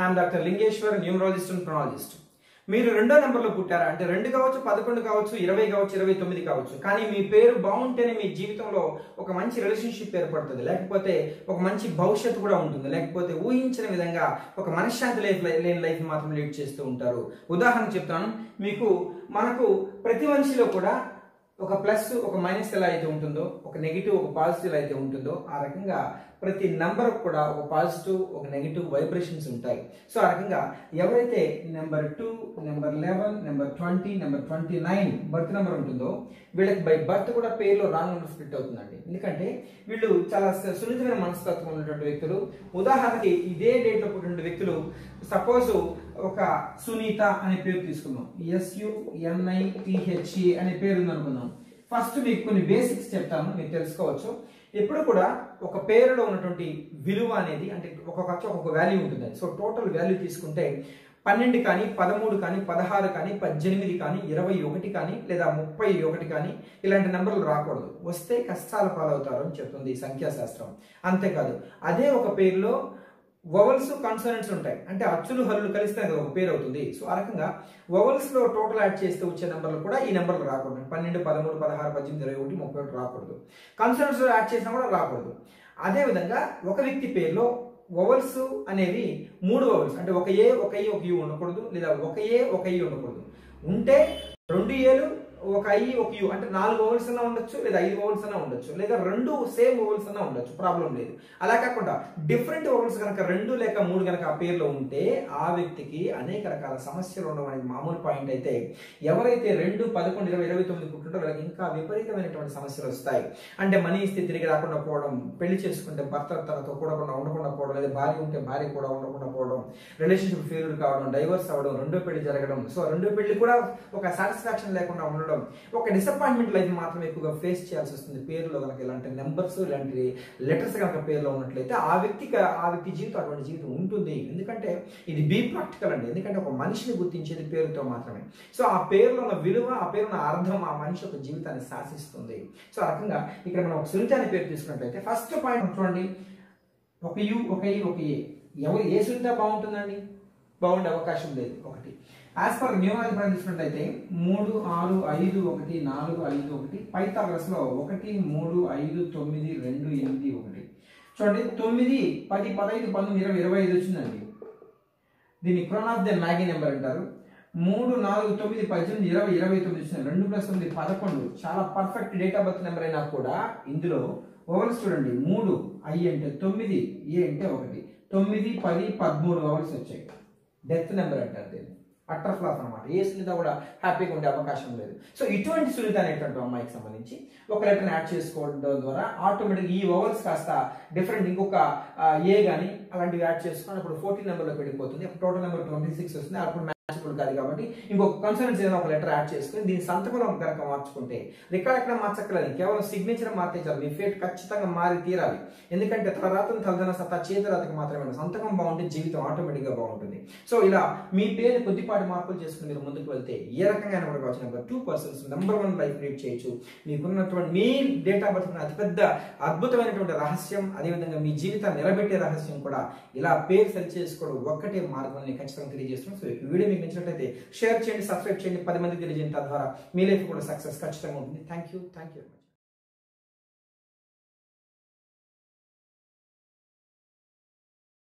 I'm doctor Lingeshwar numerologist and ప్రొనాలజిస్ట్ మీరు రెండో నెంబర్లో పుట్టారా అంటే రెండు కావచ్చు పదకొండు కావచ్చు ఇరవై కావచ్చు ఇరవై తొమ్మిది కావచ్చు కానీ మీ పేరు బాగుంటేనే మీ జీవితంలో ఒక మంచి రిలేషన్షిప్ ఏర్పడుతుంది లేకపోతే ఒక మంచి భవిష్యత్తు కూడా ఉంటుంది లేకపోతే ఊహించిన విధంగా ఒక మనశ్శాంతి లైఫ్ లేని లైఫ్ మాత్రం లీడ్ చేస్తూ ఉంటారు ఉదాహరణ చెప్తాను మీకు మనకు ప్రతి మనిషిలో కూడా ఒక ప్లస్ ఒక మైనస్ ఎలా అయితే ఉంటుందో ఒక నెగిటివ్ ఒక పాజిటివ్ ఎలా అయితే ఉంటుందో ఆ రకంగా ప్రతి నంబర్ కూడా ఒక పాజిటివ్ ఒక నెగిటివ్ వైబ్రేషన్స్ ఉంటాయి సో ఆ రకంగా ఎవరైతే number two number eleven number twenty number twenty nine birth number ఉంటుందో వీళ్ళకి బై బర్త్ కూడా పేర్లో రాంగ్ నెంబర్ స్ప్లిట్ అవుతుందండి ఎందుకంటే వీళ్ళు చాలా సు- సున్నితమైన మనస్తత్వం ఉన్నటువంటి వ్యక్తులు ఉదాహరణకి ఇదే డేట్లో పుట్టిన వ్యక్తులు సపోజ్ ఒక సునీత అనే పేరు తీసుకుందాం ఎస్యుఎన్ఐటిహెచ్ఈ అనే పేరు ఉంది అనుకుందాం ఫస్ట్ మీకు కొన్ని బేసిక్స్ చెప్తాను మీరు తెలుసుకోవచ్చు ఎప్పుడు కూడా ఒక పేరులో ఉన్నటువంటి విలువ అనేది అంటే ఒక్కొక్క ఒక్కొక్క వాల్యూ ఉంటుంది సో టోటల్ వాల్యూ తీసుకుంటే పన్నెండు కానీ పదమూడు కానీ పదహారు కానీ పద్దెనిమిది కానీ ఇరవై ఒకటి కానీ లేదా ముప్పై ఒకటి కానీ ఇలాంటి నెంబర్లు రాకూడదు వస్తే కష్టాల పాలవుతారు అని చెప్తుంది ఈ సంఖ్యాశాస్త్రం అంతేకాదు అదే ఒక పేరులో వవల్స్ కన్సనెంట్స్ ఉంటాయి అంటే అచ్చులు హల్లులు కలిస్తే అది ఒక పేరు అవుతుంది సో ఆ రకంగా వవల్స్ లో టోటల్ యాడ్ చేస్తే వచ్చే నెంబర్లు కూడా ఈ నెంబర్లు రాకూడదు పన్నెండు పదమూడు పదహారు పద్దెనిమిది ఇరవై ఒకటి ముప్పై ఒకటి రాకూడదు కన్సనెంట్స్ లో యాడ్ చేసినా కూడా రాకూడదు అదే విధంగా ఒక వ్యక్తి పేరులో వవల్స్ అనేవి మూడు వవల్స్ అంటే ఒక ఏ ఒక ఈ ఒక యు ఉండకూడదు లేదా ఒక ఏ ఒక ఈ ఉండకూడదు ఉంటే రెండు ఏలు ఒక ఐ ఒక యు అంటే నాలుగు ఓవల్స్ అన్నా ఉండొచ్చు లేదా ఐదు ఓవల్స్ అన్నా ఉండొచ్చు లేదా రెండు సేమ్ ఓవల్స్ అన్నా ఉండొచ్చు ప్రాబ్లం లేదు అలా కాకుండా డిఫరెంట్ ఓవల్స్ కనుక రెండు లేక మూడు కనుక ఆ పేర్లో ఉంటే ఆ వ్యక్తికి అనేక రకాల సమస్యలు ఉండడం అనేది మామూలు పాయింట్ అయితే ఎవరైతే రెండు పదకొండు ఇరవై ఇరవై తొమ్మిది పుట్టుంటారో వాళ్ళకి ఇంకా విపరీతమైనటువంటి సమస్యలు వస్తాయి అంటే మనీ ఇస్తే తిరిగి రాకుండా పోవడం పెళ్లి చేసుకుంటే భర్త తనతో కూడకుండా ఉండకుండా పోవడం లేదా భార్య ఉంటే భార్య కూడా ఉండకుండా పోవడం రిలేషన్షిప్ ఫెయిల్యూర్ కావడం డైవర్స్ అవ్వడం రెండో పెళ్లి జరగడం సో రెండో పెళ్లి కూడా ఒక సాటిస్ఫాక్షన్ లేకుండా ఉండడం ఒక డిసప్పాయింట్మెంట్ లైఫ్ మాత్రం ఎక్కువగా ఫేస్ చేయాల్సి వస్తుంది పేరులో కనుక ఇలాంటి నెంబర్స్ ఇలాంటి లెటర్స్ కనుక పేరులో ఉన్నట్లయితే ఆ వ్యక్తికి ఆ వ్యక్తి జీవితం అటువంటి జీవితం ఉంటుంది ఎందుకంటే ఇది బీ ప్రాక్టికల్ అండి ఎందుకంటే ఒక మనిషిని గుర్తించేది పేరుతో మాత్రమే సో ఆ పేరులో ఉన్న విలువ ఆ పేరున్న అర్థం ఆ మనిషి యొక్క జీవితాన్ని శాసిస్తుంది సో ఆ రకంగా ఇక్కడ మనం ఒక సునీత అనే పేరు తీసుకున్నట్లయితే ఫస్ట్ పాయింట్ చూడండి ఒక యు ఒక ఈ ఒక ఏ ఎవరు ఏ సునీత బాగుంటుందండి బాగుండే అవకాశం లేదు ఒకటి యాజ్ పర్ న్యూమాలజీ పరంగా తీసుకున్నట్లయితే మూడు ఆరు ఐదు ఒకటి నాలుగు ఐదు ఒకటి పైథాగరస్ లో ఒకటి మూడు ఐదు తొమ్మిది రెండు ఎనిమిది ఒకటి చూడండి తొమ్మిది పది పదహైదు పంతొమ్మిది ఇరవై ఇరవై ఐదు వచ్చిందండి దీన్ని crown of the magi number అంటారు మూడు నాలుగు తొమ్మిది పద్దెనిమిది ఇరవై ఇరవై తొమ్మిది వచ్చింది రెండు ప్లస్ తొమ్మిది పదకొండు చాలా perfect date of birth number అయినా కూడా ఇందులో ఓవర్స్ చూడండి మూడు ఐ అంటే తొమ్మిది ఏ అంటే ఒకటి తొమ్మిది పది పదమూడు ఓవర్స్ వచ్చాయి డెత్ నెంబర్ అంటారు దీన్ని అట్టర్ ఫ్లాప్ అనమాట ఏ సునీత కూడా హ్యాపీగా ఉండే అవకాశం లేదు సో ఇటువంటి సునీత అనేటువంటి అమ్మాయికి సంబంధించి ఒక లెటర్ యాడ్ చేసుకోవడం ద్వారా ఆటోమేటిక్ ఈ ఓవర్స్ కాస్త డిఫరెంట్ ఇంకొక ఏ కానీ అలాంటివి యాడ్ చేసుకొని అప్పుడు ఫోర్టీన్ నెంబర్లోకి వెళ్ళిపోతుంది అప్పుడు టోటల్ నెంబర్ ట్వంటీ సిక్స్ వస్తుంది అప్పుడు మ్యాచబుల్ కాదు కాబట్టి ఇంకొక కన్సర్న్స్ ఏదైనా ఒక లెటర్ యాడ్ చేసుకుని దీని సంతకంలో కనుక మార్చుకుంటే రికార్డ్ ఎక్కడ మార్చక్కర్లేదు కేవలం సిగ్నేచర్ మార్తే చాలు మీ ఫేట్ ఖచ్చితంగా మారి తీరాలి ఎందుకంటే తలరాతను తలదన సత్తా చేతిరాతకు మాత్రమే ఉండదు. సంతకం బాగుంటే జీవితం ఆటోమేటిక్ గా బాగుంటుంది సో ఇలా మీ పేరు కొద్దిపాటి మార్పులు చేసుకుని మీరు ముందుకు వెళ్తే ఏ రకంగా నెంబర్ కావచ్చు number two persons number one life lead చేయొచ్చు మీకున్నటువంటి మీ డేట్ ఆఫ్ బర్త్ ఉన్న అతిపెద్ద అద్భుతమైనటువంటి రహస్యం అదేవిధంగా మీ జీవితాన్ని నిలబెట్టే రహస్యం కూడా ఇలా పేరు సరి చేసుకోవడం ఒక్కటే మార్గం అని ఖచ్చితంగా తెలియజేస్తున్నాం సో ఈ వీడియో మీకు నచ్చినట్లయితే షేర్ చేయండి సబ్స్క్రైబ్ చేయండి పది మందికి తెలియజేయండి తద్వారా మీ లైఫ్ కూడా సక్సెస్ ఖచ్చితంగా ఉంటుంది thank you thank you very much